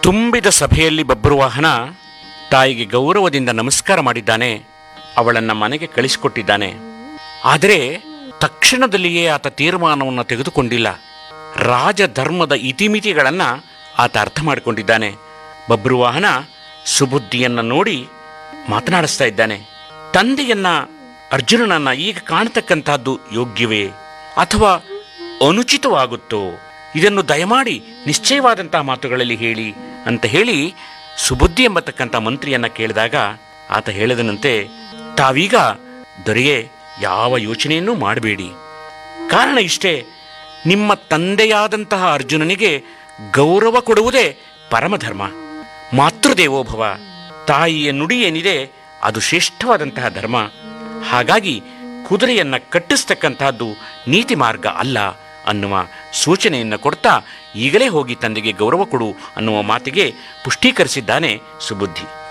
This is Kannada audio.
ತುಂಬಿದ ಸಭೆಯಲ್ಲಿ ಬಬ್ರುವಾಹನ ತಾಯಿಗೆ ಗೌರವದಿಂದ ನಮಸ್ಕಾರ ಮಾಡಿದ್ದಾನೆ ಅವಳನ್ನ ಮನೆಗೆ ಕಳಿಸಿಕೊಟ್ಟಿದ್ದಾನೆ ಆದರೆ ತಕ್ಷಣದಲ್ಲಿಯೇ ಆತ ತೀರ್ಮಾನವನ್ನು ತೆಗೆದುಕೊಂಡಿಲ್ಲ ರಾಜಧರ್ಮದ ಇತಿಮಿತಿಗಳನ್ನ ಆತ ಅರ್ಥ ಮಾಡಿಕೊಂಡಿದ್ದಾನೆ ಬಬ್ರುವಾಹನ ಸುಬುದ್ಧಿಯನ್ನ ನೋಡಿ ಮಾತನಾಡಿಸ್ತಾ ಇದ್ದಾನೆ ತಂದೆಯನ್ನ ಅರ್ಜುನನನ್ನ ಈಗ ಕಾಣತಕ್ಕಂತಹದ್ದು ಯೋಗ್ಯವೇ ಅಥವಾ ಅನುಚಿತವಾಗುತ್ತೋ ಇದನ್ನು ದಯಮಾಡಿ ನಿಶ್ಚಯವಾದಂತಹ ಮಾತುಗಳಲ್ಲಿ ಹೇಳಿ ಅಂತ ಹೇಳಿ ಸುಬುದ್ಧಿ ಎಂಬತಕ್ಕಂಥ ಮಂತ್ರಿಯನ್ನ ಕೇಳಿದಾಗ ಆತ ಹೇಳಿದನಂತೆ ತಾವೀಗ ದೊರೆಯೇ ಯಾವ ಯೋಚನೆಯನ್ನೂ ಮಾಡಬೇಡಿ ಕಾರಣ ಇಷ್ಟೇ ನಿಮ್ಮ ತಂದೆಯಾದಂತಹ ಅರ್ಜುನನಿಗೆ ಗೌರವ ಕೊಡುವುದೇ ಪರಮಧರ್ಮ ಮಾತೃದೇವೋಭವ ತಾಯಿಯ ನುಡಿ ಏನಿದೆ ಅದು ಶ್ರೇಷ್ಠವಾದಂತಹ ಧರ್ಮ ಹಾಗಾಗಿ ಕುದುರೆಯನ್ನ ಕಟ್ಟಿಸ್ತಕ್ಕಂತಹದ್ದು ನೀತಿ ಮಾರ್ಗ ಅಲ್ಲ ಅನ್ನುವ ಸೂಚನೆಯನ್ನು ಕೊಡ್ತಾ ಈಗಲೇ ಹೋಗಿ ತಂದೆಗೆ ಗೌರವ ಕೊಡು ಅನ್ನುವ ಮಾತಿಗೆ ಪುಷ್ಟೀಕರಿಸಿದ್ದಾನೆ ಸುಬುದ್ಧಿ